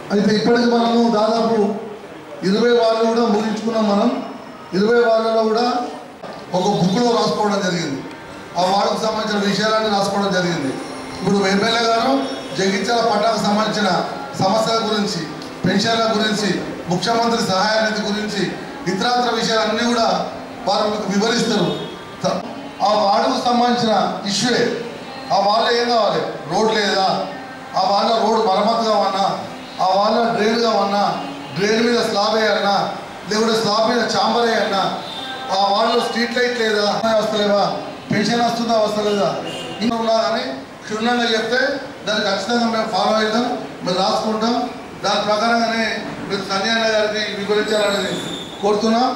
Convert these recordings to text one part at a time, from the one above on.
అయితే ఇప్పటికి మనము దాదాపు ఇరవై వాళ్ళు కూడా ముగించుకున్నాం మనం ఇరవై వాళ్ళలో కూడా ఒక బుక్లో రాసుకోవడం జరిగింది ఆ వార్డుకు సంబంధించిన విషయాలన్నీ రాసుకోవడం జరిగింది ఇప్పుడు ఎమ్మెల్యే గారు జగిత్యాల పట్టణానికి సంబంధించిన సమస్యల గురించి పెన్షన్ల గురించి ముఖ్యమంత్రి సహాయ నిధి గురించి ఇతరాతర విషయాలన్నీ కూడా వారు మీకు వివరిస్తారు త- ఆ వార్డుకు సంబంధించిన ఇష్యూలే ఆ వాళ్ళ ఏం కావాలి రోడ్ లేదా ఆ వాళ్ళ రోడ్ మరమ్మతు కావన్నా ఆ వాళ్ళ డ్రైన్ కావన్నా డ్రైన్ మీద స్లాబ్ వేయాలన్నా లేకుంటే స్లాబ్ మీద చాంబర్ వేయాలన్నా ఆ వాళ్ళలో స్ట్రీట్ లైట్ లేదా వస్తలేవా పెన్షన్ వస్తుందా వస్తలేదా ఇంకా ఉన్నా కానీ క్షుణ్ణంగా చెప్తే దాన్ని ఖచ్చితంగా మేము ఫాలో అవుతాం మేము రాసుకుంటాం దాని ప్రకారంగానే మీరు సంజయ్ గారికి వివరించాలని కోరుతున్నాం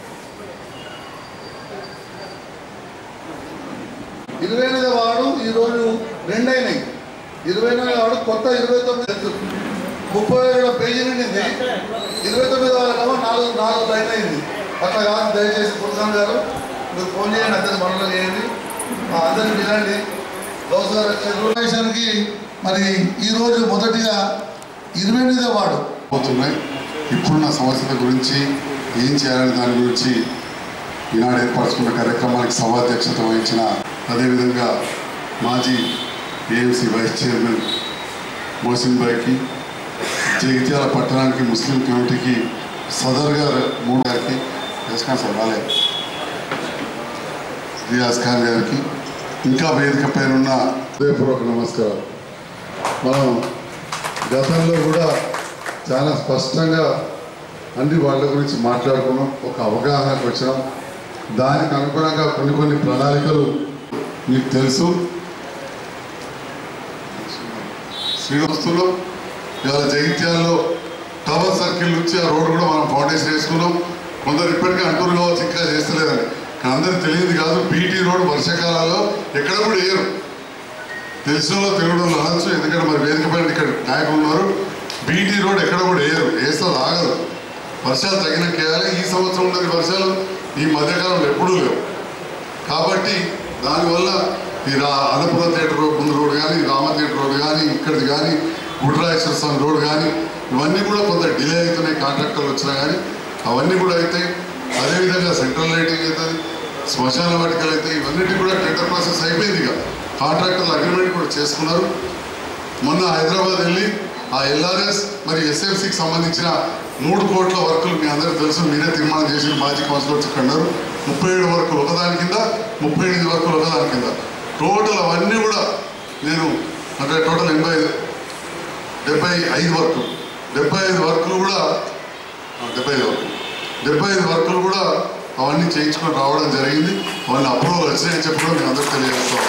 ఇరవై ఎనిమిది వాడు ఈరోజు రెండైనాయి ఇరవై ఎనిమిది వాడు కొత్త ఇరవై తొమ్మిది ఎత్తు. ముప్పై ఏడు పేజీ నిండింది ఇరవై తొమ్మిది వాళ్ళకేమో నాలుగు నాలుగు లైన్ అయింది అట్లా కాదు దయచేసి కుల్ఖాన్ గారు మీరు ఫోన్ చేయండి అందరికి మనలో చేయండి ఆ, అందరికి వినండి గౌస్ గారు ఇన్ఫర్మేషన్కి మరి ఈరోజు మొదటిగా ఇరవై ఎనిమిదో వాడు పోతున్నాయి ఇప్పుడున్న సమస్యల గురించి ఏం చేయాలనే దాని గురించి ఈనాడు ఏర్పరచుకున్న కార్యక్రమానికి సభాధ్యక్షత వహించిన అదేవిధంగా మాజీ ఏఎంసీ వైస్ చైర్మన్ మోసిన్ భాయ్కి జగిత్యాల పట్టణానికి ముస్లిం కమిటీకి సదర్ గారు మూడు గారికి యస్ఖాన్ సార్ రాలే రియాజ్ ఖాన్ గారికి ఇంకా వేదిక పైన హృదయపూర్వక నమస్కారం మనం గతంలో కూడా చాలా స్పష్టంగా అన్ని వాళ్ళ గురించి మాట్లాడుకున్నాం ఒక అవగాహనకు వచ్చినాం దానికి అనుగుణంగా కొన్ని కొన్ని ప్రణాళికలు మీకు తెలుసు శ్రీవస్తులో ఇవాళ జగిత్యాల్లో టవర్ సర్కిల్ నుంచి ఆ రోడ్డు కూడా మనం ఫౌండేషన్ వేసుకున్నాం కొందరు ఇప్పటికే అంటూరు కావచ్చు ఇంకా చేస్తలేదని కానీ అందరికి తెలియదు కాదు బీటీ రోడ్ వర్షాకాలాల్లో ఎక్కడ కూడా వేయరు తెలిసిన వాళ్ళు తిరగడం అనొచ్చు ఎందుకంటే మరి వేదిక పైన ఇక్కడ నాయకులు ఉన్నారు బీటీ రోడ్ ఎక్కడ కూడా వేయరు వేస్తే అది ఆగదు వర్షాలు తగినాక వేయాలి ఈ సంవత్సరం ఉన్నది వర్షాలు ఈ మధ్యకాలంలో ఎప్పుడూ లేవు కాబట్టి దానివల్ల ఈ రా అన్నపురం థియేటర్ రోడ్ ముందు రోడ్ కానీ రామ థియేటర్ రోడ్ కానీ ఇక్కడిది కానీ గుడ్రాయేశ్వర స్వామి రోడ్ కానీ ఇవన్నీ కూడా కొంత డిలే అవుతున్నాయి కాంట్రాక్టర్లు వచ్చినా కానీ అవన్నీ కూడా అవుతాయి అదేవిధంగా సెంట్రల్ లైటింగ్ అవుతుంది శ్మశాన వాటికలు అయితే ఇవన్నిటి కూడా టెండర్ ప్రాసెస్ అయిపోయింది ఇక కాంట్రాక్టర్లు అగ్రిమెంట్ కూడా చేసుకున్నారు మొన్న హైదరాబాద్ వెళ్ళి ఆ ఎల్ఆర్ఎస్ మరి ఎస్ఎఫ్సికి సంబంధించిన మూడు కోట్ల వర్కులు మీ అందరికీ తెలుసు మీరే తీర్మానం చేసిన మాజీ కౌన్సిలర్స్ ఇక్కడ ఉన్నారు ముప్పై ఏడు వర్కులు ఒకదాని కింద ముప్పై ఎనిమిది వర్కులు ఒకదాని కింద టోటల్ అవన్నీ కూడా నేను అంటే టోటల్ ఎనభై ఐదు డెబ్బై ఐదు వర్కులు డెబ్బై ఐదు వర్కులు కూడా ఆ, డెబ్బై ఐదు వర్కులు డెబ్బై ఐదు వర్కులు కూడా అవన్నీ చేయించుకొని రావడం జరిగింది అవన్నీ అప్రూవల్ వచ్చినాయని చెప్పి కూడా మేము అందరికీ తెలియజేస్తాం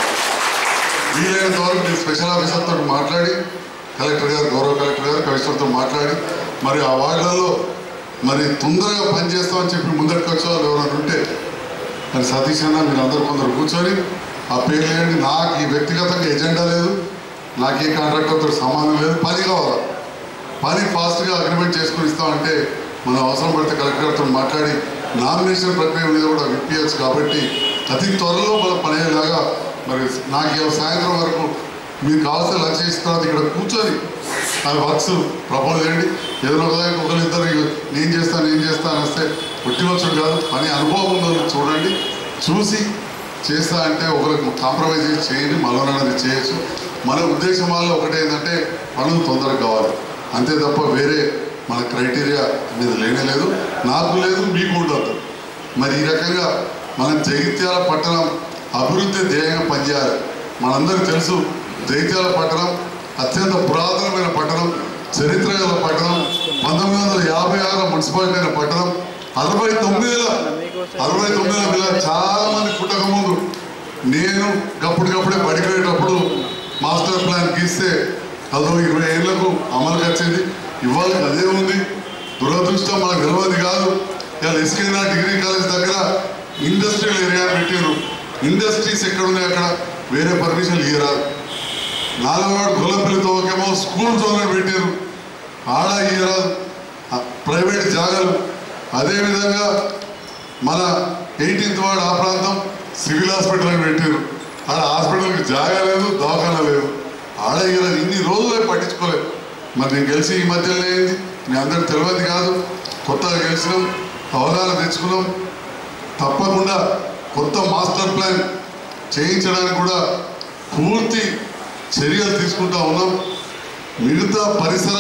వీలైనంత వరకు నేను స్పెషల్ ఆఫీసర్తో మాట్లాడి కలెక్టర్ గారు గౌరవ కలెక్టర్ గారు కమిషనర్తో మాట్లాడి మరి ఆ వార్డులలో మరి తొందరగా పనిచేస్తామని చెప్పి ముందరికి వచ్చే వాళ్ళు ఎవరైనా ఉంటే మరి సతీష్ అన్న మీరు అందరూ కొందరు కూర్చొని ఆ పేరు లేని నాకు ఈ వ్యక్తిగతంగా ఎజెండా లేదు నాకు ఏ కాంట్రాక్టర్తో సంబంధం లేదు పని కావాలా పని ఫాస్ట్గా అగ్రిమెంట్ చేసుకుని ఇస్తామంటే మనం అవసరం పడితే కలెక్టర్ గారితో మాట్లాడి నామినేషన్ ప్రక్రియ మీద కూడా విప్పియచ్చు కాబట్టి అతి త్వరలో మనం పనేలాగా మరి నాకు ఇవాళ సాయంత్రం వరకు మీరు కావాల్సిన లంచ్ చేసిన తర్వాత ఇక్కడ కూర్చొని ఆ వర్క్స్ ప్రపోజ్ చేయండి ఏదైనా ఒకదానికి ఒకరిద్దరు ఇగో నేను చేస్తాను నేను చేస్తాను వస్తే ఒట్టి వచ్చుడు కాదు పని అనుభవం ఉందని చూడండి చూసి చేస్తా అంటే ఒకరికి కాంప్రమైజ్ చేసి చేయండి మళ్ళీ చేయొచ్చు మన ఉద్దేశం వల్ల ఒకటి ఏంటంటే పనులు తొందరగా కావాలి అంతే తప్ప వేరే మన క్రైటీరియా అనేది లేనే లేదు నాకు లేదు మీకు ఉండదు మరి ఈ రకంగా మనం జగిత్యాల పట్టణం అభివృద్ధి ధ్యేయంగా పనిచేయాలి మనందరికీ తెలుసు జగిత్యాల పట్టణం అత్యంత పురాతనమైన పట్టణం చరిత్ర గల పట్టణం పంతొమ్మిది వందల యాభై ఆరు మున్సిపాలిటీ అయిన పట్టణం అరవై తొమ్మిదిల అరవై తొమ్మిదిల పిల్లలు చాలా మంది పుట్టక ముందు నేను గప్పుడికప్పుడే పడిపోయేటప్పుడు మాస్టర్ ప్లాన్ గీస్తే అదో ఇరవై ఏళ్లకు అమలుకి వచ్చింది ఇవాళ అదే ఉంది దురదృష్టం మనకు తెలియదు కాదు ఇవాళ ఎస్కేనా డిగ్రీ కాలేజ్ దగ్గర ఇండస్ట్రియల్ ఏరియా పెట్టారు ఇండస్ట్రీస్ ఎక్కడ ఉన్నాయి అక్కడ వేరే పర్మిషన్ ఇయ్యరాదు నాలుగవాడు గొల్లపల్లి తోకేమో స్కూల్ జోన్ పెట్టారు ఆడ ఇయ్యరాదు ఆ ప్రైవేట్ జాగాలు అదేవిధంగా మన ఎయిటీన్త్ వార్డ్ ఆ ప్రాంతం సివిల్ హాస్పిటల్ అని పెట్టారు ఆడ హాస్పిటల్కి జాగా లేదు దవాఖాన లేదు ఆడ ఇయ్యరాదు ఇన్ని రోజులే పట్టించుకోలేదు మరి నేను గెలిచి ఈ మధ్యలో అయింది మీ అందరికి తెలియదు కాదు కొత్తగా గెలిచినాం అవగాహన తెచ్చుకున్నాం తప్పకుండా కొత్త మాస్టర్ ప్లాన్ చేయించడానికి కూడా పూర్తి చర్యలు తీసుకుంటా ఉన్నాం మిగతా పరిసర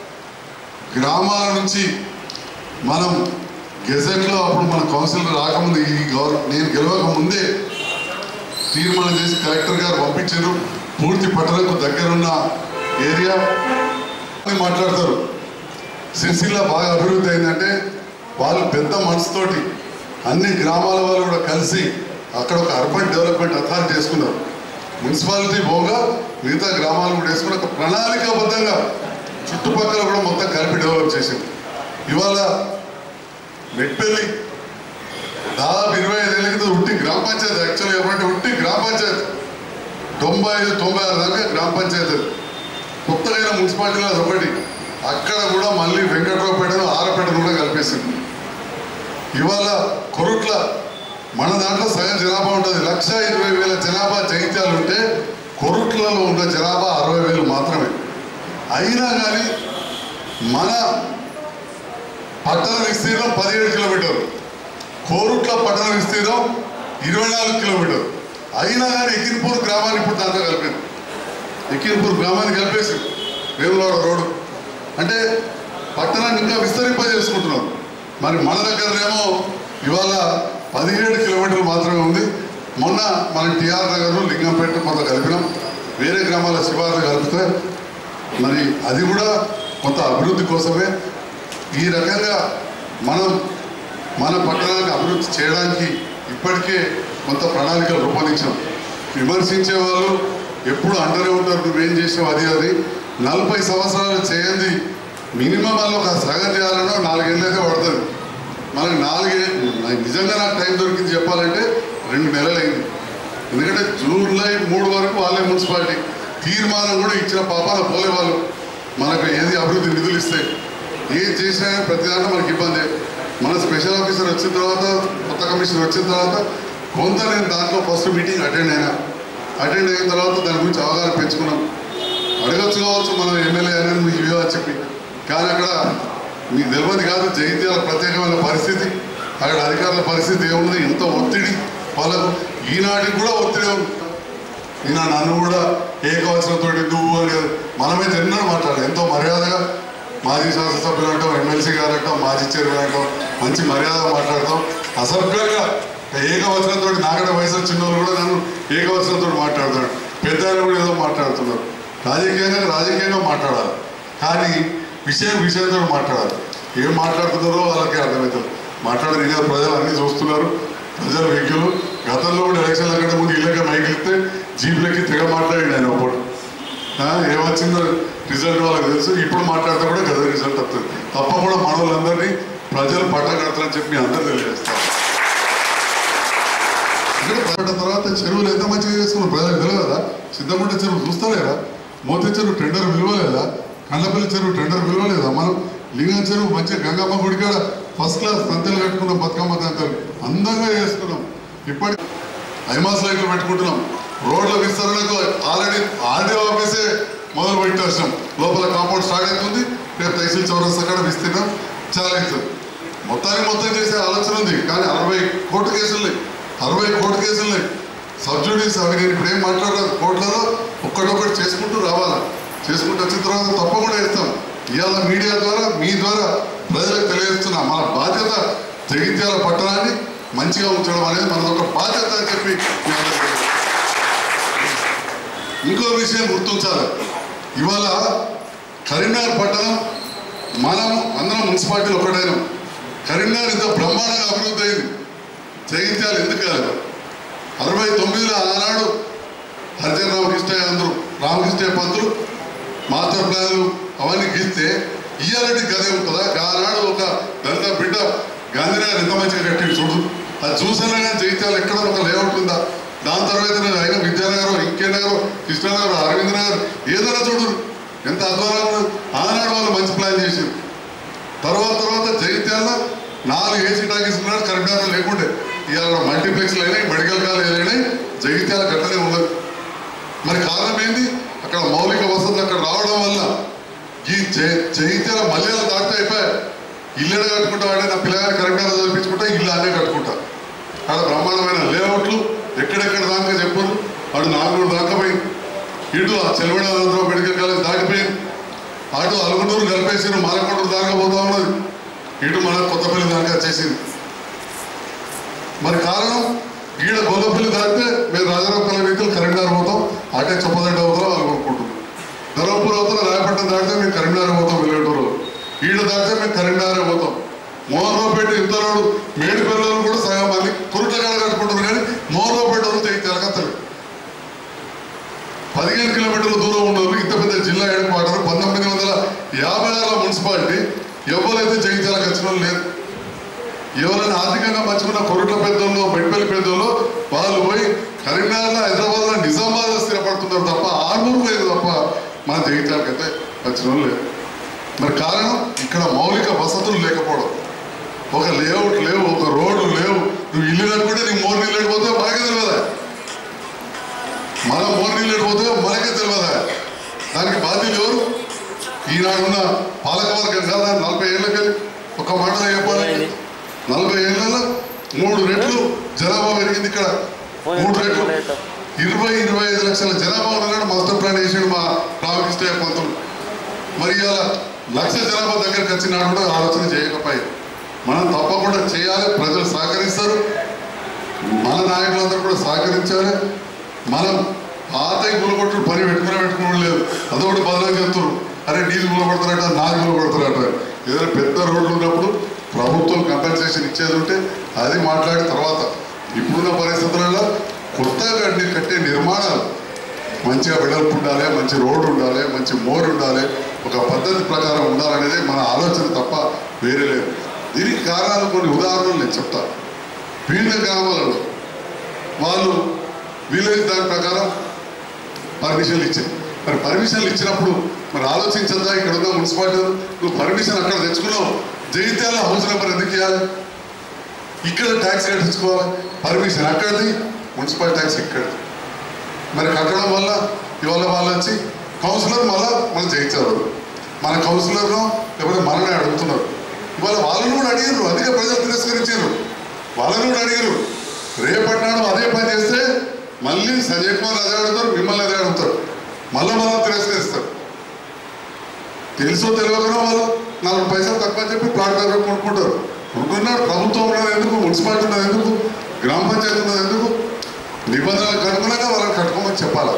గ్రామాల నుంచి మనం గెజెట్లో అప్పుడు మన కౌన్సిల్ రాకముందు ఈ గవర్ నేను గెలవక ముందే తీర్మానం చేసి కలెక్టర్ గారు పంపించారు పూర్తి పట్టణకు దగ్గరున్న ఏరియా అని మాట్లాడతారు సిరిసిల్ల బాగా అభివృద్ధి అయిందంటే వాళ్ళు పెద్ద మనసుతోటి అన్ని గ్రామాల వాళ్ళు కూడా కలిసి అక్కడ ఒక అర్బన్ డెవలప్మెంట్ అథారిటీ చేసుకున్నారు మున్సిపాలిటీ పోగా మిగతా గ్రామాలు కూడా వేసుకుని ఒక ప్రణాళికాబద్ధంగా చుట్టుపక్కల కూడా మొత్తం కలిపి డెవలప్ చేసింది ఇవాళ మెట్పల్లి దాదాపు ఇరవై ఐదు ఏళ్ళ కింద ఉట్టి గ్రామ పంచాయతీ యాక్చువల్గా చెప్పంటే ఉట్టి గ్రామ పంచాయతీ తొంభై ఐదు తొంభై ఆరు దాకా గ్రామ పంచాయతీ అది. కొత్తగా అయిన మున్సిపాలిటీలో అది ఒకటి అక్కడ కూడా మళ్ళీ వెంకట్రావుపేటను ఆరపేటను కూడా కలిపేసింది ఇవాళ కొరుట్ల మన దాంట్లో సగం జనాభా ఉంటుంది లక్ష ఇరవై వేల జనాభా జైత్యాలు ఉంటే కొరుట్లలో ఉన్న జనాభా అరవై వేలు మాత్రమే అయినా కానీ మన పట్టణ విస్తీర్ణం పదిహేడు కిలోమీటర్లు కోరుట్ల పట్టణ విస్తీర్ణం ఇరవై నాలుగు కిలోమీటర్లు అయినా కానీ ఎకిన్పూర్ గ్రామాన్ని ఇప్పుడు దాంట్లో కలిపారు ఎకిన్పూర్ గ్రామాన్ని కలిపేసి వేములవాడ రోడ్డు అంటే పట్టణాన్ని ఇంకా విస్తరింపజేసుకుంటున్నాం మరి మన దగ్గరనేమో ఇవాళ పదిహేడు కిలోమీటర్లు మాత్రమే ఉంది మొన్న మన టిఆర్ నగర్ లింగంపేట కొంత కలిపినాం వేరే గ్రామాల శివార్లు కలిపితే మరి అది కూడా కొంత అభివృద్ధి కోసమే ఈ రకంగా మనం మన పట్టణాన్ని అభివృద్ధి చేయడానికి ఇప్పటికే కొంత ప్రణాళికలు రూపొందించాం విమర్శించే వాళ్ళు ఎప్పుడు అంటనే ఉంటారు నువ్వేం చేసావు అది అది నలభై సంవత్సరాలు చేయండి మినిమం వాళ్ళు ఒక సగం చేయాలనో నాలుగేళ్ళైతే పడుతుంది మనకి నాలుగే నిజంగా నాకు టైం దొరికింది చెప్పాలంటే రెండు నెలలు అయింది ఎందుకంటే జూలై మూడు వరకు వాళ్ళే మున్సిపాలిటీ తీర్మానం కూడా ఇచ్చిన పాపాల పోలే వాళ్ళు మనకు ఏది అభివృద్ధి నిధులు ఇస్తాయి ఏం చేసినా కానీ ప్రతి దాంట్లో మనకి ఇబ్బంది మన స్పెషల్ ఆఫీసర్ వచ్చిన తర్వాత కొత్త కమిషనర్ వచ్చిన తర్వాత కొంత నేను దాంట్లో ఫస్ట్ మీటింగ్ అటెండ్ అయినా అటెండ్ అయిన తర్వాత దాని గురించి అవగాహన పెంచుకున్నాం అడగచ్చు కావచ్చు మనం ఎమ్మెల్యే అనేది మీకు ఇవే అని చెప్పి కానీ అక్కడ మీకు తెలియదు కాదు జైత్యాల ప్రత్యేకమైన పరిస్థితి అక్కడ అధికారుల పరిస్థితి ఏమున్నది ఎంత ఒత్తిడి వాళ్ళకు ఈనాటికి కూడా ఒత్తిడి ఉంది ఈయన నన్ను కూడా ఏకవచనంతో నువ్వు అని కాదు. మనమైతే ఎన్నడూ మాట్లాడాలి ఎంతో మర్యాదగా మాజీ శాసనసభ్యులు అంటాం ఎమ్మెల్సీ గారు అంటాం మాజీ చైర్మన్ అంటాం మంచి మర్యాద మాట్లాడతాం అసభ్యంగా ఏకవచనంతో నాగడ వయసు చిన్న వాళ్ళు కూడా నన్ను ఏకవచనంతో మాట్లాడతాడు పెద్ద ఆయన కూడా ఏదో మాట్లాడుతున్నారు రాజకీయంగా రాజకీయంగా మాట్లాడాలి కానీ విషయం విషయంతో మాట్లాడాలి ఏం మాట్లాడుతున్నారో వాళ్ళకి అర్థమవుతుంది మాట్లాడదు ఇంకా ప్రజలు అన్నీ చూస్తున్నారు ప్రజలు విజ్ఞులు గతంలో కూడా ఎలక్షన్ల కంటే ముందు ఇళ్ళకే మైకి ఇస్తే జీపులకి తెగ మాట్లాడి ఆయన ఒకటి ఆ, ఏమొచ్చిందో రిజల్ట్ వాళ్ళకి తెలుసు ఇప్పుడు మాట్లాడితే కూడా గత రిజల్ట్ వస్తుంది తప్పకుండా మన వాళ్ళందరినీ ప్రజలు పట్ట కడతారని చెప్పి మీ అందరూ తెలియజేస్తారు ఇక్కడ పడ్డ తర్వాత చెరువులు ఎంత మంచిగా చేసుకున్నారు ప్రజలకు తెలియదా సిద్ధముంట చెరువు చూస్తలేదా మోతి చెరువు టెండర్ విలువలేదా కండపల్లి చెరువు టెండర్ విలువలేదా మనం లింగం చెరువు మంచిగా గంగమ్మ గుడి కాడ ఫస్ట్ క్లాస్ తంతెలు కట్టుకున్నాం బతుకమ్మ తంతెలు అందంగా చేసుకున్నాం ఇప్పటి ఐమాస్ లైట్లు పెట్టుకుంటున్నాం రోడ్ల విస్తరణకు ఆల్రెడీ ఆర్డీఓ ఆఫీసే మొదలు పెట్టేసాం లోపల కాంపౌండ్ స్టార్ట్ అవుతుంది రేపు తహసీల్ చౌరస్తా కాడ విస్తీర్ణం చాలా అవుతుంది మొత్తానికి మొత్తం చేసే ఆలోచన ఉంది కానీ అరవై కోర్టు కేసులు అరవై కోర్టు కేసులు సబ్జుడీస్ అవి నేను ఇప్పుడు ఏం మాట్లాడలేదు కోర్టులలో ఒక్కటొక్కటి చేసుకుంటూ రావాలా చేసుకుంటూ వచ్చిన తర్వాత తప్పకుండా ఇస్తాం ఇవాళ మీడియా ద్వారా మీ ద్వారా ప్రజలకు తెలియజేస్తున్నా మన బాధ్యత జగిత్యాల పట్టణాన్ని మంచిగా ఉంచడం అనేది మన ఒక బాధ్యత అని చెప్పి మీ అందరికీ తెలియజేస్తున్నాను. ఇంకో విషయం గుర్తించాలి ఇవాళ కరీంనగర్ పట్టణం మనం అందరం మున్సిపాలిటీలు ఒకటైనాం కరీంనగర్ ఇంత బ్రహ్మాండంగా అభివృద్ధి అయింది జగిత్యాలు ఎందుకు కాదు అరవై తొమ్మిదిలో ఆనాడు హరిజన్ రామకృష్ణయ్య అందరూ రామకృష్ణయ్య పంతులు మాస్టర్ ప్లాన్లు అవన్నీ గీస్తే ఇయ్యాలంటే గదే ఉంటుందా ఆనాడు ఒక దళిత బిడ్డ గాంధీనగర్ ఎంత మంచిగా కట్టింది చూడు అది చూసినా కానీ జగిత్యాలు ఎక్కడ ఒక లేఅవుట్ ఉందా దాని తర్వాత నేను అయిన విద్యానగర్ ఇంకే నగర్ కృష్ణానగర్ అరవింద్ నగర్ ఏదైనా చూడు ఎంత అధ్వానంగా ఉన్నది. ఆనాడు వాళ్ళు మంచి ప్లాన్ చేశారు తర్వాత తర్వాత జగిత్యాల నాలుగు ఏసీ టాకీస్ ఉన్నాడు కరీంనగర్ లేకుండే ఇవాళ మల్టీప్లెక్స్లు అయినాయి మెడికల్ కాలేజీలు అయినాయి జగిత్యాల గట్టనే ఉన్నది మరి కారణం ఏంది అక్కడ మౌలిక వసతులు అక్కడ రావడం వల్ల ఈ జై- జైత్యాల మల్యాలు దాటితే అయిపోయా ఇల్లు కట్టుకుంటా వాడే నా పిల్లగాని కరెక్ట్గా చదివించుకుంటా ఇల్లు అనే కట్టుకుంటా అక్కడ బ్రహ్మాండమైన లేఅవుట్లు ఎక్కడెక్కడ దాకా చెప్పరు అటు నాగూరు దాకా పోయింది ఇటు ఆ చెలవడానంతరం మెడికల్ కాలేజ్ దాటిపోయింది అటు అలుగునూరు కలిపేసి మాలకొండూరు దాకా పోతా ఉన్నది ఇటు మన కొత్తపల్లి దాకా వచ్చేసింది మరి కారణం ఈడ గొల్లపల్లి దాటితే మేము రాజరాపల్లి వెహికల్ కరీంనగర్ పోతాం అటే చొప్పదండ అవుతాం వాళ్ళు కొనుక్కుంటున్నాం ధర్మపూర్ అవుతాం రాయపట్నం దాటితే మేము కరీంనగర్ పోతాం వెళ్ళేటూరు ఈడ దాటితే మేము కరీంనగర్ పోతాం మోహన్రావుపేట ఇద్దరు మేడి పిల్లలు కూడా సగం మంది కురుటగాడ కట్టుకుంటారు కానీ మోహన్రావుపేట వస్తే తెలకత్తలు పదిహేను కిలోమీటర్ల దూరం ఉన్న వాళ్ళు ఇంత పెద్ద జిల్లా హెడ్ క్వార్టర్ పంతొమ్మిది వందల యాభై ఆరులో మున్సిపాలిటీ ఎవరైతే జగిత్యాలకు వచ్చిన వాళ్ళు లేరు ఎవరైనా ఆర్థికంగా మంచుకున్న కొరట్ల పెద్దోళ్ళు బెడ్పల్లి పెద్దోళ్ళు వాళ్ళు పోయి కరీంనగర్లో హైదరాబాద్లో నిజామాబాద్ స్థిరపడుతున్నారు తప్ప ఆర్మూరు లేదు తప్ప మన జగిత్యాలకైతే వచ్చిన వాళ్ళు లేరు మరి కారణం ఇక్కడ మౌలిక వసతులు లేకపోవడం ఒక లేఅవుట్ లేవు ఒక రోడ్డు లేవు నువ్వు ఇల్లు కట్టుకుంటే నీకు మోర్ నీళ్ళు లేకపోతే మనకే తెలియదా మన మోర్ నీళ్ళు లేకపోతే మనకే తెలియదా దానికి బాధ్యులు ఎవరు ఈనాడున్న పాలకవర్గం కదా నలభై ఏళ్ళకి ఒక మాటలో చెప్పాలి నలభై ఏళ్ళలో మూడు రెట్లు జనాభా పెరిగింది ఇక్కడ మూడు రెట్లు ఇరవై ఇరవై ఐదు లక్షల జనాభా ఉన్నాడు మాస్టర్ ప్లాన్ వేసాడు మా రామకృష్ణ పంతులు మరి ఇలా లక్ష జనాభా దగ్గరికి వచ్చినాడు కూడా ఆలోచన చేయకపోయి మనం తప్పకుండా చేయాలి ప్రజలు సహకరిస్తారు మన నాయకులందరూ కూడా సహకరించాలి మనం పాత గులగొట్టు పని పెట్టుకునే పెట్టుకోవడం లేదు అదొకటి బదలా చెప్తారు అరే నీది గులగొడతారట నాది గులగొడతారట ఏదైనా పెద్ద రోడ్లు ఉన్నప్పుడు ప్రభుత్వం కంపెన్సేషన్ ఇచ్చేది ఉంటే అది మాట్లాడిన తర్వాత ఇప్పుడున్న పరిస్థితులలో కొత్తగా కట్టి కట్టే నిర్మాణాలు మంచిగా వెడల్పు ఉండాలి మంచి రోడ్డు ఉండాలి మంచి మోర్ ఉండాలి ఒక పద్ధతి ప్రకారం ఉండాలనేది మన ఆలోచన తప్ప వేరే లేదు దీనికి కారణాలు కొన్ని ఉదాహరణలు నేను చెప్తా వివిధ గ్రామాలలో వాళ్ళు విలేజ్ దాని ప్రకారం పర్మిషన్లు ఇచ్చారు మరి పర్మిషన్లు ఇచ్చినప్పుడు మరి ఆలోచించద్దా ఇక్కడ ఉన్న మున్సిపాలిటీ నువ్వు పర్మిషన్ అక్కడ తెచ్చుకున్నావు జగిత్యాల హౌస్ నెంబర్ ఎందుకు ఇవ్వాలి ఇక్కడ ట్యాక్స్ కట్టించుకోవాలి పర్మిషన్ అక్కడిది మున్సిపల్ ట్యాక్స్ ఇక్కడిది మరి కట్టడం వల్ల ఇవాళ వాళ్ళు వచ్చి కౌన్సిలర్ మళ్ళా మనం జయించారు మన కౌన్సిలర్ను లేకపోతే మననే అడుగుతున్నారు ఇవాళ వాళ్ళని కూడా అడిగారు అందుకే ప్రజలు తిరస్కరించారు వాళ్ళని కూడా అడిగారు రేపటి నాడు అదే పని చేస్తే మళ్ళీ సంజయ్ కుమార్ అదే అడుగుతారు మిమ్మల్ని అదే అడుగుతారు మళ్ళీ మనం తిరస్కరిస్తారు తెలుసో తెలియకనో వాళ్ళు నాలుగు పైసలు తక్కువ అని చెప్పి ప్లాట్ దగ్గర కొనుక్కుంటారు కొనుక్కున్నాడు ప్రభుత్వం ఉన్నది ఎందుకు మున్సిపాలిటీ ఉన్నది ఎందుకు గ్రామ పంచాయతీ ఉన్నది ఎందుకు నిబంధనలు కనుక్కున్నాక వాళ్ళని కట్టుకోమని చెప్పాలి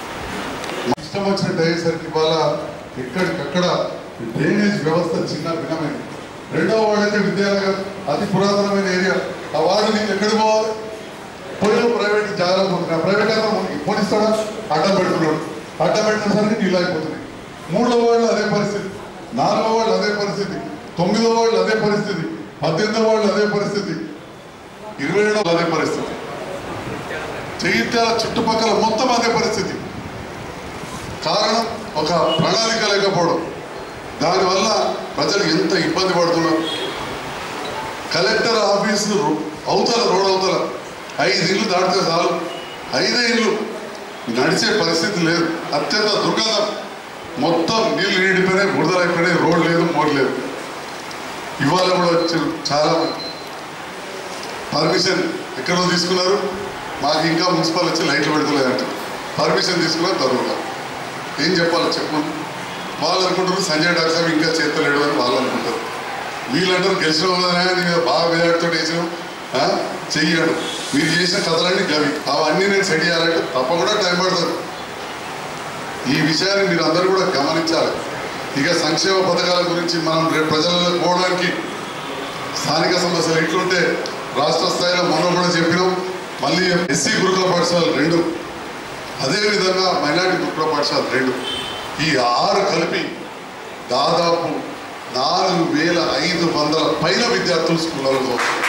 ఇష్టం వచ్చినట్టు అయ్యేసరికి ఇవాళ ఎక్కడికక్కడ డ్రైనేజ్ వ్యవస్థ చిన్న భిన్నమైంది రెండవ వార్డు అయితే విద్యానగర్ అతి పురాతనమైన ఏరియా ఆ వార్డు నీకు ఎక్కడ పోవాలి పోయిన ప్రైవేట్ జాగ్రత్త పోతున్నా ప్రైవేట్ అయితే మనకి పోనిస్తాడా అడ్డం పెడుతున్నాడు అడ్డం పెట్టినసరికి నీళ్ళు అయిపోతున్నాయి మూడో వాళ్ళు అదే పరిస్థితి నాలుగో వాళ్ళు అదే పరిస్థితి తొమ్మిదో వాళ్ళు అదే పరిస్థితి పద్దెనిమిదో వాళ్ళు అదే పరిస్థితి ఇరవై ఏడో అదే పరిస్థితి జగిత్యాల చుట్టుపక్కల మొత్తం అదే పరిస్థితి కారణం ఒక ప్రణాళిక లేకపోవడం దానివల్ల ప్రజలు ఎంత ఇబ్బంది పడుతున్నారు కలెక్టర్ ఆఫీసు రో- అవతల రోడ్ అవతల ఐదు ఇల్లు దాటితే చాలు ఐదే ఇల్లు నడిచే పరిస్థితి లేదు అత్యంత దుర్గంధం మొత్తం నీళ్ళు నిండిపోయినాయి బురదలైపోయినాయి రోడ్ లేదు మోడ్ లేదు ఇవాళ కూడా వచ్చారు చాలా మంది పర్మిషన్ ఎక్కడో తీసుకున్నారు మాకు ఇంకా మున్సిపల్ వచ్చి లైట్లు పెడతలేదంట పర్మిషన్ తీసుకున్నారు దొరకగా ఏం చెప్పాలో చెప్పు వాళ్ళు అనుకుంటారు సంజయ్ డాక్టర్ సాబ్ ఇంకా చేతలేడు అని వాళ్ళు అనుకుంటారు వీళ్ళంటారు గెలిచిన వాళ్ళనే నేను బాగా వేలాడుతూ వేసాం చెయ్యాడు మీరు చేసిన కథలన్నీ గవి అవన్నీ నేను సెట్ చేయాలంటే తప్పకుండా టైం పడుతుంది ఈ విషయాన్ని మీరు అందరూ కూడా గమనించాలి ఇక సంక్షేమ పథకాల గురించి మనం రేపు ప్రజలలో పోవడానికి స్థానిక సమస్యలు ఎట్లుంటే రాష్ట్ర స్థాయిలో మనం కూడా చెప్పినాం మళ్ళీ ఎస్సీ గురుకుల పాఠశాలలు రెండు అదేవిధంగా మైనారిటీ గురుకుల పాఠశాలలు రెండు ఈ ఆరు కలిపి దాదాపు నాలుగు వేల ఐదు వందల పైన విద్యార్థులు స్కూళ్ళలో చదువుతున్నారు.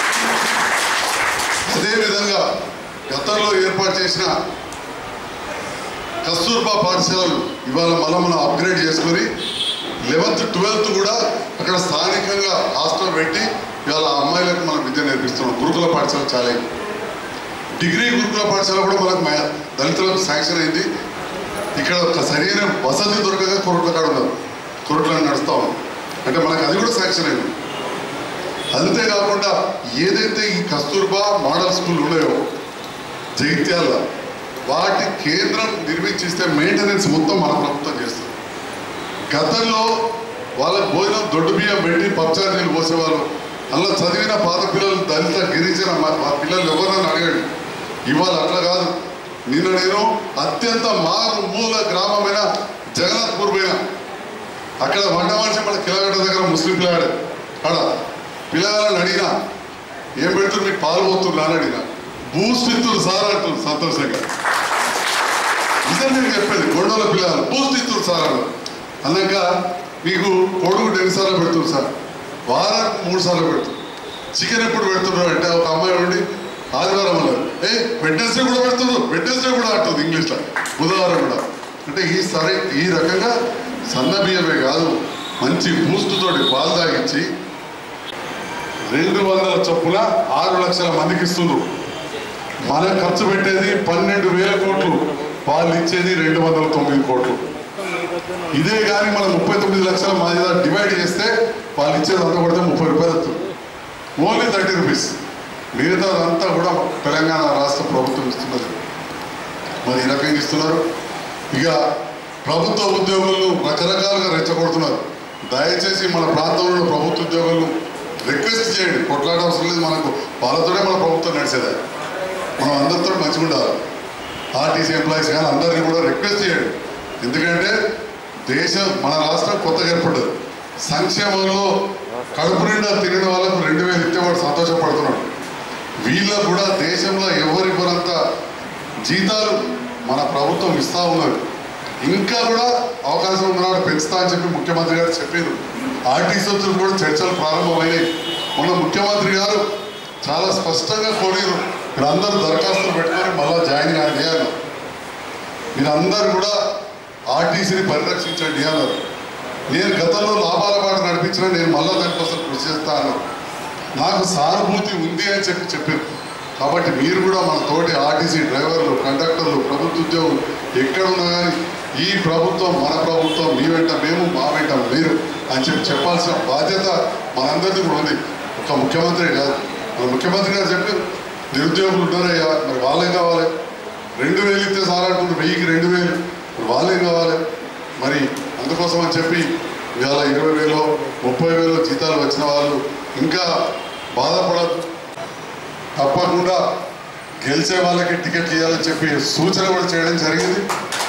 అదేవిధంగా గతంలో ఏర్పాటు చేసిన కస్తూర్బా పాఠశాలలు ఇవాళ మనం మనం అప్గ్రేడ్ చేసుకొని లెవెన్త్ ట్వెల్త్ కూడా అక్కడ స్థానికంగా హాస్టల్ పెట్టి ఇవాళ ఆ అమ్మాయిలకు మనం విద్య నేర్పిస్తున్నాం గురుకుల పాఠశాల చాలా అయింది. డిగ్రీ గురుకుల పాఠశాల కూడా మనకు మ- దళితులకు శాంక్షన్ అయింది ఇక్కడ ఒక సరైన వసతి దొరకక కొరట్ల కాడ ఉన్నారు త్వరట్లో నడుస్తా ఉన్నాం అంటే మనకు అది కూడా శాంక్షన్ అయింది అంతేకాకుండా ఏదైతే ఈ కస్తూర్బా మోడల్ స్కూల్ ఉన్నాయో జగిత్యాల వాటి కేంద్రం నిర్మించిస్తే మెయింటెనెన్స్ మొత్తం మన ప్రభుత్వం చేస్తుంది గతంలో వాళ్ళకి భోజనం దొడ్డు బియ్యం పెట్టి పప్చారు నీళ్ళు పోసేవారు అలా చదివిన పాత పిల్లలు దళిత గిరిజన మా మా పిల్లలు ఎవరని అడగండి ఇవాళ అట్లా కాదు నిన్న నేను అత్యంత మారు మూల గ్రామమైన జగన్నాథ్పూర్ పోయినా అక్కడ వంట మనిషి మన కిలగడ్డ దగ్గర ముస్లిం పిల్లగాడు అక్కడ పిల్లగాళ్ళని అడిగినా ఏం పెడుతున్నారు మీకు పాలు పోతున్నారు అని అడిగినా బూస్ట్ ఇస్తున్నారు సార్ అంటున్నారు సంతోషంగా ఇదే నేను చెప్పేది గొడవల పిల్లలు బూస్ట్ ఇస్తున్నారు సార్ అన్నారు అన్నాక మీకు కొడుకు ఎన్నిసార్లు పెడుతున్నారు సార్ వారానికి మూడు సార్లు పెడుతున్నారు చికెన్ ఎప్పుడు పెడుతున్నారు అంటే ఒక అమ్మాయి ఉండి ఆదివారం అన్నారు ఏ వెడ్నెస్డే కూడా పెడుతున్నారు వెడ్నెస్డే కూడా అంటుంది ఇంగ్లీష్లో బుధవారం కూడా అంటే ఈ సరే ఈ రకంగా సన్న బియ్యమే కాదు మంచి బూస్ట్ తోటి పాలు తాగించి రెండు వందల చొప్పున ఆరు లక్షల మందికి ఇస్తున్నారు మనం ఖర్చు పెట్టేది పన్నెండు వేల కోట్లు వాళ్ళు ఇచ్చేది రెండు వందల తొమ్మిది కోట్లు ఇదే కానీ మనం ముప్పై తొమ్మిది లక్షల మంది డివైడ్ చేస్తే వాళ్ళు ఇచ్చేది అంతా కొడితే ముప్పై రూపాయలు వస్తుంది ఓన్లీ థర్టీ రూపీస్ మిగతా అంతా కూడా తెలంగాణ రాష్ట్ర ప్రభుత్వం ఇస్తున్నది మరి ఈ రకంగా ఇస్తున్నారు ఇక ప్రభుత్వ ఉద్యోగులను రకరకాలుగా రెచ్చగొడుతున్నారు దయచేసి మన ప్రాంతంలో ఉన్న ప్రభుత్వ ఉద్యోగులను రిక్వెస్ట్ చేయండి కొట్లాడ అవసరం లేదు మనకు వాళ్ళతోనే మన ప్రభుత్వం నడిచేది మనం అందరితో మంచిగా ఉండాలి ఆర్టీసీ ఎంప్లాయీస్ కానీ అందరినీ కూడా రిక్వెస్ట్ చేయండి ఎందుకంటే దేశం మన రాష్ట్రం కొత్తగా ఏర్పడ్డది సంక్షేమంలో కడుపు నిండా తిరిగిన వాళ్ళకు రెండు వేలు ఇస్తే వాడు సంతోషపడుతున్నాడు వీళ్ళకు కూడా దేశంలో ఎవరికి కొనంత జీతాలు మన ప్రభుత్వం ఇస్తా ఉన్నారు ఇంకా కూడా అవకాశం ఉన్నాడు పెంచుతా అని చెప్పి ముఖ్యమంత్రి గారు చెప్పారు ఆర్టీసీ వచ్చి కూడా చర్చలు ప్రారంభమైనాయి మొన్న ముఖ్యమంత్రి గారు చాలా స్పష్టంగా కోరారు మీరందరూ దరఖాస్తులు పెట్టుకొని మళ్ళీ జాయిన్ కాండి అన్నారు మీరందరూ కూడా ఆర్టీసీని పరిరక్షించండి అన్నారు నేను గతంలో లాభాల పాట నడిపించిన నేను మళ్ళా దానికోసం కృషి చేస్తా అన్నారు నాకు సానుభూతి ఉంది అని చెప్పి చెప్పారు కాబట్టి మీరు కూడా మన తోటి ఆర్టీసీ డ్రైవర్లు కండక్టర్లు ప్రభుత్వ ఉద్యోగులు ఎక్కడ ఉన్నా కానీ ఈ ప్రభుత్వం మన ప్రభుత్వం మీ వెంట మేము మా వెంట మీరు అని చెప్పి చెప్పాల్సిన బాధ్యత మనందరిది కూడా ఉంది ఒక ముఖ్యమంత్రి కాదు మన ముఖ్యమంత్రి గారు చెప్పారు నిరుద్యోగులు ఉన్నారయ్యా మరి వాళ్ళేం కావాలి రెండు వేలు ఇస్తే సార్ అంటున్నారు వెయ్యికి రెండు వేలు మరి వాళ్ళేం కావాలి మరి అందుకోసం అని చెప్పి ఇవాళ ఇరవై వేలు ముప్పై వేలు జీతాలు వచ్చిన వాళ్ళు ఇంకా బాధపడద్దు తప్పకుండా గెలిచే వాళ్ళకి టికెట్ ఇవ్వాలని చెప్పి సూచన కూడా చేయడం జరిగింది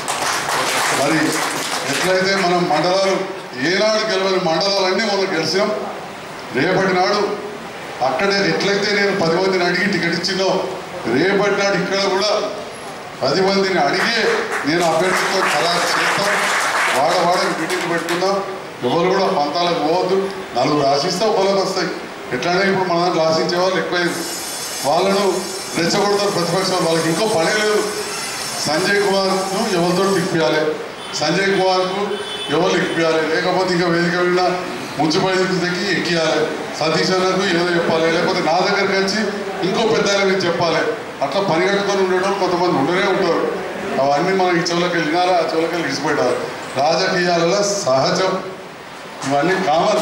మరి ఎట్లయితే మనం మండలాలు ఏనాడు గెలవని మండలాలన్నీ మనం గెలిచాం రేపటి నాడు అక్కడే ఎట్లయితే నేను పది మందిని అడిగి టికెట్ ఇచ్చినో రేపటి నాడు ఇక్కడ కూడా పది మందిని అడిగే నేను అభ్యర్థితో ఖరారు చేస్తాం వాడ వాడకి మీటింగ్ పెట్టుకుందాం ఎవరు కూడా పంతాలకు పోవద్దు నలుగురు ఆశిస్తే ఒకరికి వస్తాయి ఎట్లనే ఇప్పుడు మన దాంట్లో ఆశించే వాళ్ళు ఎక్కువైంది వాళ్ళను రెచ్చగొడతారు ప్రతిపక్షం వాళ్ళకి ఇంకో పని లేదు సంజయ్ కుమార్ను ఎవరితో తిప్పియాలి సంజయ్ కుమార్కు ఎవరు ఎక్కియాలి లేకపోతే ఇంకా వేదిక మీద మున్సిపాలిటీ దగ్గర ఎక్కియాలి సతీష్ అన్నకు ఏదో చెప్పాలి లేకపోతే నా దగ్గరికి వచ్చి ఇంకో పెద్ద ఆయన మీకు చెప్పాలి అట్లా పని కట్టుకొని ఉండడం కొంతమంది ఉండనే ఉంటారు అవన్నీ మనం ఈ చెవులకి వెళ్ళినారా ఆ చెవులకి వెళ్ళి ఇచ్చిపెట్టాలి రాజకీయాలలో సహజం ఇవన్నీ కామన్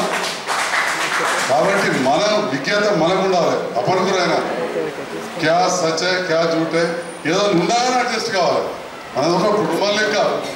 కాబట్టి మన విజ్ఞత మనకు ఉండాలి అపనుకురైన క్యా సచే క్యా జూటే ఏదో ఉండాలని అడ్జస్ట్ కావాలి మనది ఒక కుటుంబం లెక్క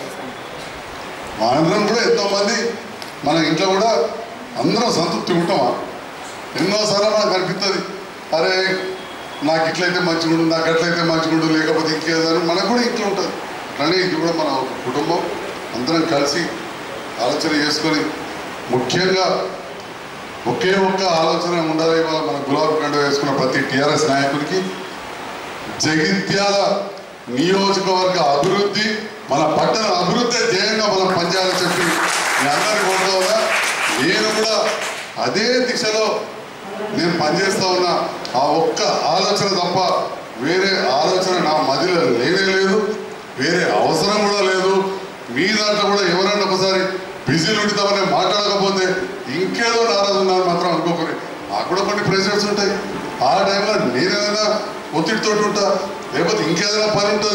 మనందరం కూడా ఎంతో మంది మన ఇంట్లో కూడా అందరం సంతృప్తి ఉంటామా ఎన్నోసార్లు మనకు అనిపిస్తుంది అరే నాకు ఇట్లయితే మంచిగా ఉండు నాకు అట్లయితే మంచిగా ఉండు లేకపోతే ఇంకేదని మనకు కూడా ఇంట్లో ఉంటుంది అట్లనే ఇది కూడా మన ఒక కుటుంబం అందరం కలిసి ఆలోచన చేసుకొని ముఖ్యంగా ఒకే ఒక్క ఆలోచన ఉండాలి ఇవాళ మన గులాబీ కండ వేసుకున్న ప్రతి టీఆర్ఎస్ నాయకుడికి జగిత్యాల నియోజకవర్గ అభివృద్ధి మన పట్టణ అభివృద్ధి ధ్యేయంగా మనం పనిచేయాలని చెప్పి మీ అందరికీ కోరుతా ఉన్నా నేను కూడా అదే దిశలో నేను పనిచేస్తా ఉన్నా ఆ ఒక్క ఆలోచన తప్ప వేరే ఆలోచన నా మదిలో లేనే లేదు వేరే అవసరం కూడా లేదు మీ దాంట్లో కూడా ఎవరన్నా ఒకసారి బిజీలు ఉంటామని మాట్లాడకపోతే ఇంకేదో నారాజు ఉన్నాను మాత్రం అనుకోకూడదు నాకు కూడా కొన్ని ప్రెషర్స్ ఉంటాయి ఆ టైంలో నేనేదైనా ఒత్తిడితో ఉంటా లేకపోతే ఇంకేదైనా పని ఉంటుంది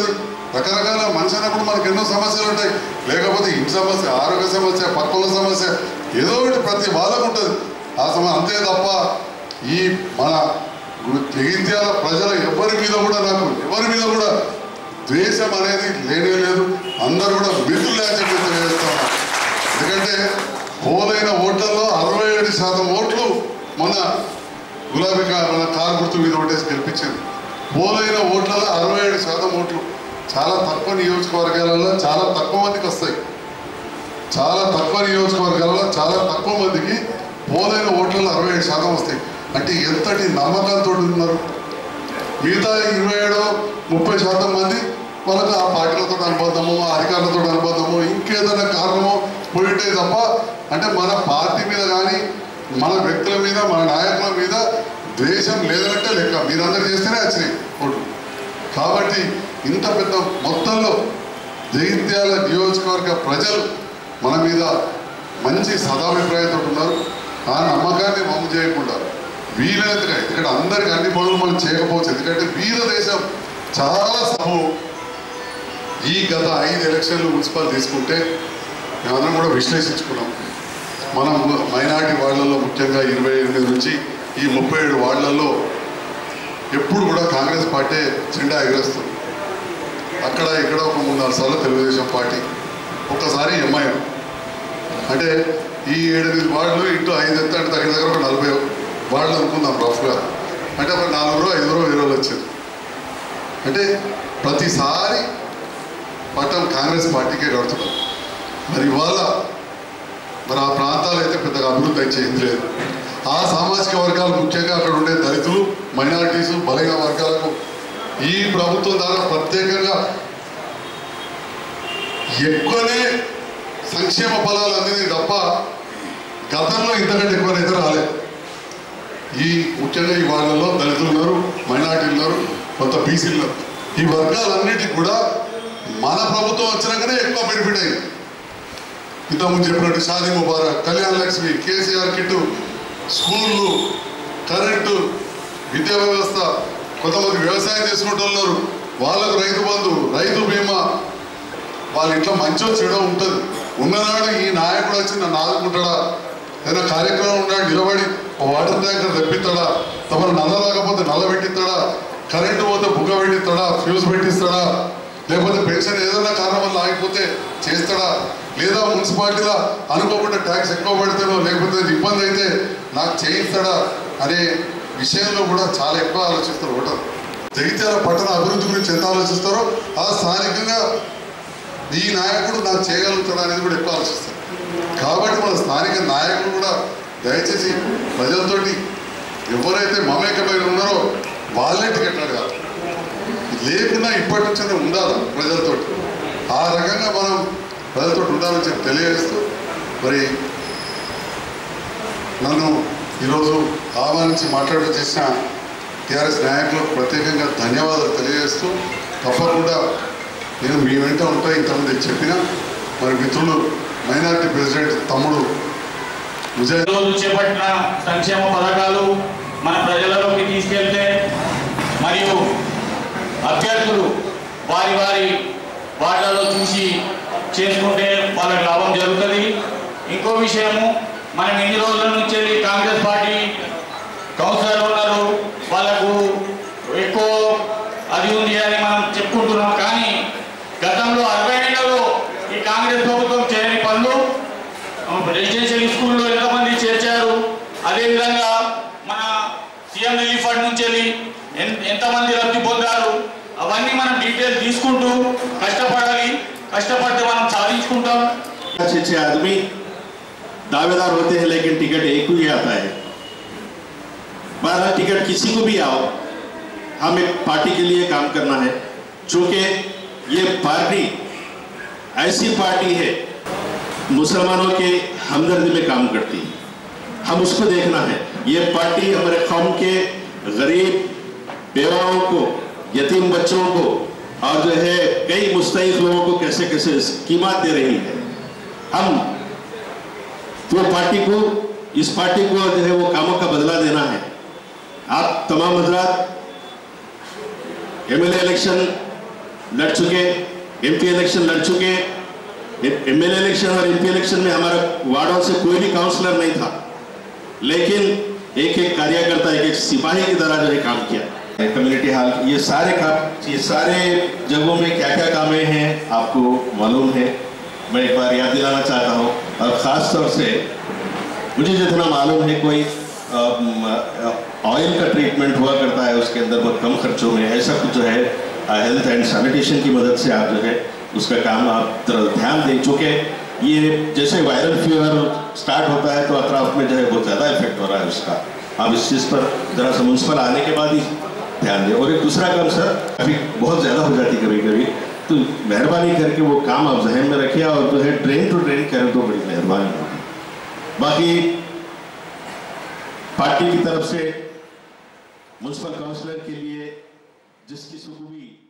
రకరకాల మనిషి అన్నప్పుడు మనకు ఎన్నో సమస్యలు ఉంటాయి లేకపోతే ఇంటి సమస్య ఆరోగ్య సమస్య పక్కల సమస్య ఏదో ఒకటి ప్రతి వాళ్ళకు ఉంటుంది ఆ సమయం అంతే తప్ప ఈ మన జగిత్యాల ప్రజల ఎవరి మీద కూడా నాకు ఎవరి మీద కూడా ద్వేషం అనేది లేనే లేదు అందరూ కూడా మిత్రులే అని చెప్పి తెలియజేస్తాను ఎందుకంటే పోలైన ఓట్లలో అరవై ఏడు శాతం ఓట్లు మొన్న గులాబీ కా- మన కారు గుర్తు మీద ఓటేసి గెలిపించింది పోలైన ఓట్లలో అరవై ఏడు శాతం ఓట్లు చాలా తక్కువ నియోజకవర్గాలలో చాలా తక్కువ మందికి వస్తాయి చాలా తక్కువ నియోజకవర్గాలలో చాలా తక్కువ మందికి పోలైన ఓట్లలో అరవై ఏడు శాతం వస్తాయి అంటే ఎంతటి నమ్మకంతో ఉన్నారు మిగతా ఇరవై ఏడు ముప్పై శాతం మంది వాళ్ళకి ఆ పార్టీలతో అనుబంధము ఆ అధికారులతో అనుబంధము ఇంకేదైనా కారణమో పోయింటే తప్ప అంటే మన పార్టీ మీద కానీ మన వ్యక్తుల మీద మన నాయకుల మీద ద్వేషం లేదంటే లెక్క మీరందరూ చేస్తేనే వచ్చినాయి ఓట్లు కాబట్టి ఇంత పెద్ద మొత్తంలో జగిత్యాల నియోజకవర్గ ప్రజలు మన మీద మంచి సదాభిప్రాయంతో ఉన్నారు ఆ నమ్మకాన్ని మమ్ము చేయకుండా వీలైనట్టుగా ఎందుకంటే అందరికి అన్ని పనులు మనం చేయకపోవచ్చు ఎందుకంటే వీర దేశం చాలా సభ ఈ గత ఐదు ఎలక్షన్లు మున్సిపల్ తీసుకుంటే మేమందరం కూడా విశ్లేషించుకున్నాం మనం మైనార్టీ వార్డులలో ముఖ్యంగా ఇరవై ఎనిమిది నుంచి ఈ ముప్పై ఏడు వార్డులలో ఎప్పుడు కూడా కాంగ్రెస్ పార్టీ జెండా ఎగరేస్తుంది అక్కడ ఇక్కడ ఒక మూడు నాలుగు సార్లు తెలుగుదేశం పార్టీ ఒక్కసారి ఎంఐఎం అంటే ఈ ఏడెనిమిది వార్డులు ఇంటూ ఐదు ఎంత అంటే దగ్గర దగ్గర ఒక నలభై వార్డులు అనుకుందాం రఫ్గా అంటే ఒక నాలుగురో ఐదుగురో ఇరవై వచ్చింది అంటే ప్రతిసారి పట్టం కాంగ్రెస్ పార్టీకే కడుతున్నాం మరి ఇవాళ మరి ఆ ప్రాంతాలు అయితే పెద్దగా అభివృద్ధి అయితే చెంది లేదు ఆ సామాజిక వర్గాలు ముఖ్యంగా అక్కడ ఉండే దళితులు మైనారిటీస్ బలైన వర్గాలకు ఈ ప్రభుత్వం ద్వారా ప్రత్యేకంగా ఎక్కువనే సంక్షేమ ఫలాలు అందినాయి తప్ప గతంలో ఇంతకంటే ఎక్కువనైతే రాలేదు ఈ ముఖ్యంగా ఈ వాళ్ళలో దళితులు ఉన్నారు మైనార్టీలు ఉన్నారు కొంత బీసీలు ఉన్నారు ఈ వర్గాలన్నిటికీ కూడా మన ప్రభుత్వం వచ్చినాకనే ఎక్కువ బెనిఫిట్ అయింది ఇంతకుముందు చెప్పినట్టు షాదీ ముబారక్ కళ్యాణ లక్ష్మి కేసీఆర్ కిట్టు స్కూళ్ళు కరెంటు విద్యా వ్యవస్థ కొంతమంది వ్యవసాయం చేసుకుంటూ ఉన్నారు వాళ్ళకు రైతు బంధు రైతు బీమా వాళ్ళ ఇంట్లో మంచో చెడో ఉంటుంది ఉన్ననాడు ఈ నాయకుడు వచ్చి నన్ను ఆదుకుంటాడా ఏదైనా కార్యక్రమం ఉన్నాడు నిలబడి ఓ వాటర్ ట్యాంకర్ తెప్పిస్తాడా తమను నల్ల రాకపోతే నల్ల పెట్టిస్తాడా కరెంటు పోతే బుగ్గ పెట్టిస్తాడా ఫ్యూజ్ పెట్టిస్తాడా లేకపోతే పెన్షన్ ఏదైనా కారణం వల్ల ఆగిపోతే చేస్తాడా లేదా మున్సిపాలిటీలో అనుకోకుండా ట్యాక్స్ ఎక్కువ పడితేనో లేకపోతే ఇబ్బంది అయితే నాకు చేయిస్తాడా అనే విషయంలో కూడా చాలా ఎక్కువ ఆలోచిస్తారు ఓటర్ జగిత్యాల పట్టణ అభివృద్ధి గురించి ఎంత ఆలోచిస్తారో ఆ స్థానికంగా ఈ నాయకుడు నాకు చేయగలుగుతాడు అనేది కూడా ఎక్కువ ఆలోచిస్తారు కాబట్టి మన స్థానిక నాయకులు కూడా దయచేసి ప్రజలతోటి ఎవరైతే మమేకమైన ఉన్నారో వాళ్ళే టికెట్ అడగాలి లేకున్నా ఇప్పటి నుంచే ఉండాలి ప్రజలతోటి ఆ రకంగా మనం ప్రజలతో ఉండాలని చెప్పి తెలియజేస్తూ మరి నన్ను ఈరోజు ఆహ్వానించి మాట్లాడ చేసిన టీఆర్ఎస్ నాయకులకు ప్రత్యేకంగా ధన్యవాదాలు తెలియజేస్తూ తప్పకుండా నేను మీ వెంట ఉంటా ఇంతమంది చెప్పిన మరి మిత్రులు మైనారిటీ ప్రెసిడెంట్ తమ్ముడు విజయ్ రోజు చేపట్టిన సంక్షేమ పథకాలు మన ప్రజలలోకి తీసుకెళ్తే మరియు అభ్యర్థులు వారి వారి వార్డులలో చూసి చేసుకుంటే వాళ్ళకి లాభం జరుగుతుంది ఇంకో విషయము మనం ఎన్ని రోజుల నుంచి వెళ్ళి కాంగ్రెస్ పార్టీ కౌన్సిలర్లు ఉన్నారు వాళ్ళకు ఎక్కువ అది ఉంది అని మనం చెప్పుకుంటున్నాం కానీ గతంలో అరవై ఏళ్లలో ఈ కాంగ్రెస్ ప్రభుత్వం చేయని పనులు రెసిడెన్షియల్ స్కూల్లో ఎంతమంది చేర్చారు అదేవిధంగా మన సీఎం రిలీఫ్ ఫండ్ నుంచి వెళ్ళి ఎన్- ఎంతమంది లబ్ధి పొందారు అవన్నీ మనం డీటెయిల్ తీసుకుంటూ కష్టపడాలి కష్టపడితే మనం సాధించుకుంటాం अच्छे अच्छे आदमी दावेदार होते हैं लेकिन टिकट एक ही आता है बहरहाल टिकट किसी को भी आओ हमें पार्टी के लिए काम करना है चूंकि ये पार्टी ऐसी पार्टी है मुसलमानों के हमदर्दी में काम करती है हम उसको देखना है ये पार्टी हमारे कौम के गरीब बेवाओं को यतीम बच्चों को और जो है कई मुस्तैद लोगों को कैसे कैसे कीमत दे रही है हम वो पार्टी को इस पार्टी को जो है वो कामों का बदला देना है आप तमाम हजरात एमएलए इलेक्शन लड़ चुके एमपी इलेक्शन लड़ चुके एमएलए इलेक्शन और एमपी इलेक्शन में हमारा वार्डों से कोई भी काउंसलर नहीं था लेकिन एक एक कार्यकर्ता एक एक सिपाही की तरह जो है काम किया कम्युनिटी हॉल ये सारे काम ये सारे जगहों में क्या क्या कामें हैं आपको मालूम है मैं एक बार याद दिलाना चाहता हूँ और ख़ास तौर से मुझे जितना मालूम है कोई ऑयल का ट्रीटमेंट हुआ करता है उसके अंदर बहुत कम खर्चों में ऐसा कुछ जो है हेल्थ एंड सैनिटेशन की मदद से आप जो है उसका काम आप तरह ध्यान दें चूँकि ये जैसे वायरल फीवर स्टार्ट होता है तो अतराफ में जो है बहुत ज़्यादा इफेक्ट हो रहा है उसका आप इस चीज़ पर ज़रा सा म्यूनसिपल आने के बाद ही ध्यान दें और एक दूसरा काम सर अभी बहुत ज़्यादा हो जाती कभी कभी तो मेहरबानी करके वो काम आप जहन में रखिए और जो है ट्रेन टू ट्रेन करें तो बड़ी मेहरबानी होगी बाकी पार्टी की तरफ से म्यूनसिपल काउंसिलर के लिए जिसकी सुखबी